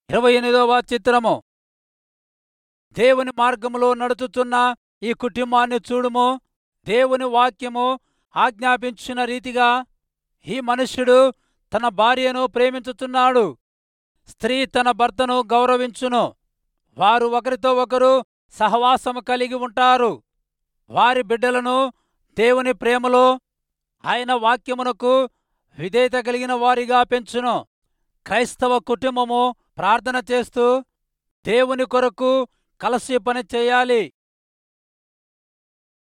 ఇరవై ఎనిమిదవ చిత్రము దేవుని మార్గములో నడుచుతున్న ఈ కుటుంబాన్ని చూడుము దేవుని వాక్యము ఆజ్ఞాపించిన రీతిగా ఈ మనుష్యుడు తన భార్యను ప్రేమించుతున్నాడు స్త్రీ తన భర్తను గౌరవించును వారు ఒకరితో ఒకరు సహవాసము కలిగి ఉంటారు వారి బిడ్డలను దేవుని ప్రేమలో ఆయన వాక్యమునకు విధేయత కలిగిన వారిగా పెంచును క్రైస్తవ కుటుంబము ప్రార్థన చేస్తూ దేవుని కొరకు కలసి పని చేయాలి